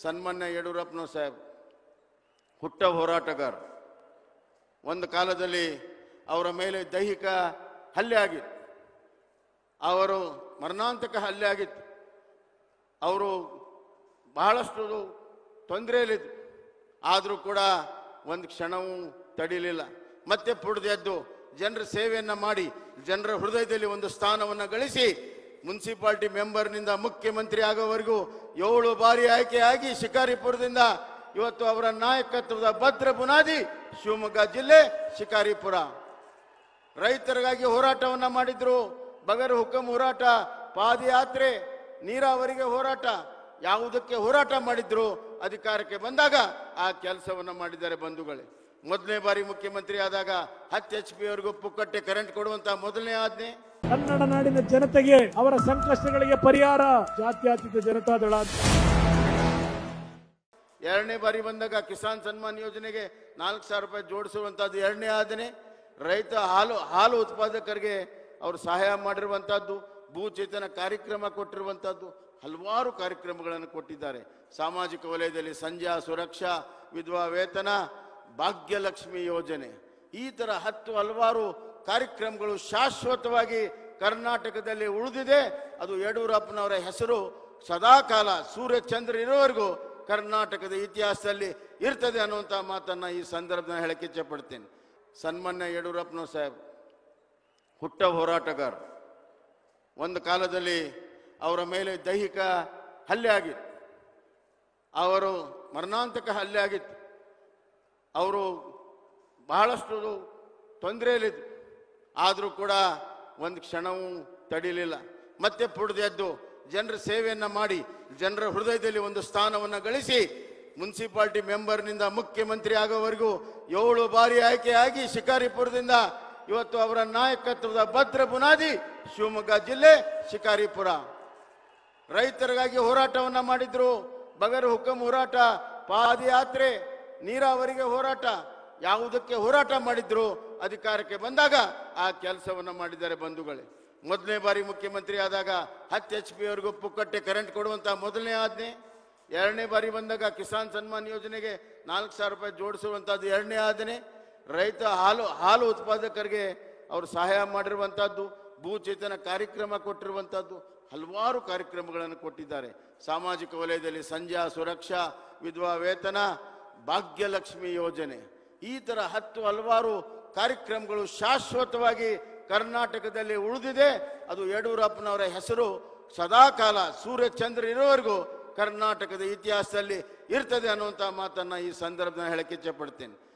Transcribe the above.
ಸನ್ಮಾನ್ಯ ಯಡಿಯೂರಪ್ಪನವ್ರ ಸಾಹೇಬ್ ಹುಟ್ಟ ಹೋರಾಟಗಾರ ಒಂದು ಕಾಲದಲ್ಲಿ ಅವರ ಮೇಲೆ ದೈಹಿಕ ಹಲ್ಲೆ ಆಗಿತ್ತು ಅವರು ಮರಣಾಂತಕ ಹಲ್ಲೆ ಆಗಿತ್ತು ಅವರು ಬಹಳಷ್ಟು ತೊಂದರೆಯಲ್ಲಿದ್ದು ಆದರೂ ಕೂಡ ಒಂದು ಕ್ಷಣವೂ ತಡಿಲಿಲ್ಲ ಮತ್ತೆ ಪುಡ್ದೆದ್ದು ಜನರ ಸೇವೆಯನ್ನ ಮಾಡಿ ಜನರ ಹೃದಯದಲ್ಲಿ ಒಂದು ಸ್ಥಾನವನ್ನು ಗಳಿಸಿ ಮುನ್ಸಿಪಾಲಿಟಿ ಮೆಂಬರ್ನಿಂದ ಮುಖ್ಯಮಂತ್ರಿ ಆಗೋವರೆಗೂ ಏಳು ಬಾರಿ ಆಯ್ಕೆಯಾಗಿ ಶಿಕಾರಿಪುರದಿಂದ ಇವತ್ತು ಅವರ ನಾಯಕತ್ವದ ಭದ್ರ ಬುನಾದಿ ಶಿವಮೊಗ್ಗ ಜಿಲ್ಲೆ ಶಿಕಾರಿಪುರ ರೈತರಿಗಾಗಿ ಹೋರಾಟವನ್ನ ಮಾಡಿದ್ರು ಬಗರ್ ಹುಕಂ ಹೋರಾಟ ಪಾದಯಾತ್ರೆ ನೀರಾವರಿಗೆ ಹೋರಾಟ ಯಾವುದಕ್ಕೆ ಹೋರಾಟ ಮಾಡಿದ್ರು ಅಧಿಕಾರಕ್ಕೆ ಬಂದಾಗ ಆ ಕೆಲಸವನ್ನ ಮಾಡಿದ್ದಾರೆ ಬಂಧುಗಳೇ ಮೊದಲನೇ ಬಾರಿ ಮುಖ್ಯಮಂತ್ರಿ ಆದಾಗ ಹತ್ತು ಎಚ್ ಪಿ ಅವರಿಗೂ ಪುಕ್ಕಟ್ಟೆ ಕರೆಂಟ್ ಕೊಡುವಂತ ಮೊದಲನೇ ಆಜ್ಞೆ ಕನ್ನಡ ನಾಡಿನ ಜನತೆಗೆ ಅವರ ಸಂಕಷ್ಟಗಳಿಗೆ ಪರಿಹಾರ ಜಾತ್ಯತೀತ ಜನತಾದಳ ಅಂತ ಎರಡನೇ ಬಾರಿ ಬಂದಾಗ ಕಿಸಾನ್ ಸನ್ಮಾನ್ ಯೋಜನೆಗೆ ನಾಲ್ಕು ಸಾವಿರ ರೂಪಾಯಿ ಜೋಡಿಸುವಂತದ್ದು ಎರಡನೇ ಆಜ್ಞೆ ರೈತ ಹಾಲು ಹಾಲು ಉತ್ಪಾದಕರಿಗೆ ಅವರು ಸಹಾಯ ಮಾಡಿರುವಂತಹದ್ದು ಭೂಚೇತನ ಕಾರ್ಯಕ್ರಮ ಕೊಟ್ಟಿರುವಂತಹದ್ದು ಹಲವಾರು ಕಾರ್ಯಕ್ರಮಗಳನ್ನು ಕೊಟ್ಟಿದ್ದಾರೆ ಸಾಮಾಜಿಕ ವಲಯದಲ್ಲಿ ಸಂಧ್ಯಾ ಸುರಕ್ಷಾ ವಿಧವಾ ವೇತನ ಭಾಗ್ಯಲಕ್ಷ್ಮಿ ಯೋಜನೆ ಈ ತರ ಹತ್ತು ಹಲವಾರು ಕಾರ್ಯಕ್ರಮಗಳು ಶಾಶ್ವತವಾಗಿ ಕರ್ನಾಟಕದಲ್ಲಿ ಉಳಿದಿದೆ ಅದು ಯಡಿಯೂರಪ್ಪನವರ ಹೆಸರು ಸದಾಕಾಲ ಸೂರ್ಯ ಚಂದ್ರ ಇರೋವರೆಗೂ ಕರ್ನಾಟಕದ ಇತಿಹಾಸದಲ್ಲಿ ಇರ್ತದೆ ಅನ್ನುವಂಥ ಮಾತನ್ನ ಈ ಸಂದರ್ಭದಲ್ಲಿ ಹೇಳಕ್ಕೆ ಇಚ್ಛಪಡ್ತೇನೆ ಸನ್ಮಾನ್ಯ ಯಡಿಯೂರಪ್ಪನವ್ರ ಸಾಹೇಬ್ ಹುಟ್ಟ ಹೋರಾಟಗಾರ ಒಂದು ಕಾಲದಲ್ಲಿ ಅವರ ಮೇಲೆ ದೈಹಿಕ ಹಲ್ಲೆ ಆಗಿತ್ತು ಅವರು ಮರಣಾಂತಕ ಹಲ್ಲೆ ಆಗಿತ್ತು ಅವರು ಬಹಳಷ್ಟು ತೊಂದರೆಯಲ್ಲಿದ್ದು ಆದರೂ ಕೂಡ ಒಂದು ಕ್ಷಣವೂ ತಡಿಲಿಲ್ಲ ಮತ್ತೆ ಪುಡ್ದೆದ್ದು ಜನರ ಸೇವೆಯನ್ನ ಮಾಡಿ ಜನರ ಹೃದಯದಲ್ಲಿ ಒಂದು ಸ್ಥಾನವನ್ನು ಗಳಿಸಿ ಮುನ್ಸಿಪಾಲಿಟಿ ಮೆಂಬರ್ನಿಂದ ಮುಖ್ಯಮಂತ್ರಿ ಆಗೋವರೆಗೂ ಏಳು ಬಾರಿ ಆಯ್ಕೆಯಾಗಿ ಶಿಕಾರಿಪುರದಿಂದ ಇವತ್ತು ಅವರ ನಾಯಕತ್ವದ ಭದ್ರ ಬುನಾದಿ ಶಿವಮೊಗ್ಗ ಜಿಲ್ಲೆ ಶಿಕಾರಿಪುರ ರೈತರಿಗಾಗಿ ಹೋರಾಟವನ್ನ ಮಾಡಿದ್ರು ಬಗರ್ ಹುಕಂ ಹೋರಾಟ ಪಾದಯಾತ್ರೆ ನೀರಾವರಿಗೆ ಹೋರಾಟ ಯಾವುದಕ್ಕೆ ಹೋರಾಟ ಮಾಡಿದ್ರು ಅಧಿಕಾರಕ್ಕೆ ಬಂದಾಗ ಆ ಕೆಲಸವನ್ನ ಮಾಡಿದ್ದಾರೆ ಬಂಧುಗಳೇ ಮೊದಲನೇ ಬಾರಿ ಮುಖ್ಯಮಂತ್ರಿ ಆದಾಗ ಹತ್ತು ಎಚ್ ಪಿ ಅವರಿಗೂ ಪುಕ್ಕಟ್ಟೆ ಕರೆಂಟ್ ಕೊಡುವಂತ ಮೊದಲನೇ ಆಜ್ಞೆ ಎರಡನೇ ಬಾರಿ ಬಂದಾಗ ಕಿಸಾನ್ ಸನ್ಮಾನ್ ಯೋಜನೆಗೆ ನಾಲ್ಕು ಸಾವಿರ ರೂಪಾಯಿ ಜೋಡಿಸುವಂತದ್ದು ಎರಡನೇ ಆಜ್ಞೆ ರೈತ ಹಾಲು ಹಾಲು ಉತ್ಪಾದಕರಿಗೆ ಅವರು ಸಹಾಯ ಮಾಡಿರುವಂತಹದ್ದು ಭೂಚೇತನ ಕಾರ್ಯಕ್ರಮ ಕೊಟ್ಟಿರುವಂತಹದ್ದು ಹಲವಾರು ಕಾರ್ಯಕ್ರಮಗಳನ್ನು ಕೊಟ್ಟಿದ್ದಾರೆ ಸಾಮಾಜಿಕ ವಲಯದಲ್ಲಿ ಸಂಧ್ಯಾ ಸುರಕ್ಷಾ ವಿಧವಾ ವೇತನ ಭಾಗ್ಯಲಕ್ಷ್ಮಿ ಯೋಜನೆ ಈ ತರ ಹತ್ತು ಹಲವಾರು ಕಾರ್ಯಕ್ರಮಗಳು ಶಾಶ್ವತವಾಗಿ ಕರ್ನಾಟಕದಲ್ಲಿ ಉಳಿದಿದೆ ಅದು ಯಡಿಯೂರಪ್ಪನವರ ಹೆಸರು ಸದಾಕಾಲ ಸೂರ್ಯ ಚಂದ್ರ ಇರೋವರೆಗೂ ಕರ್ನಾಟಕದ ಇತಿಹಾಸದಲ್ಲಿ ಇರ್ತದೆ ಅನ್ನುವಂಥ ಮಾತನ್ನ ಈ ಸಂದರ್ಭದಲ್ಲಿ ಹೇಳಕ್ಕೆ ಇಚ್ಛಪಡ್ತೇನೆ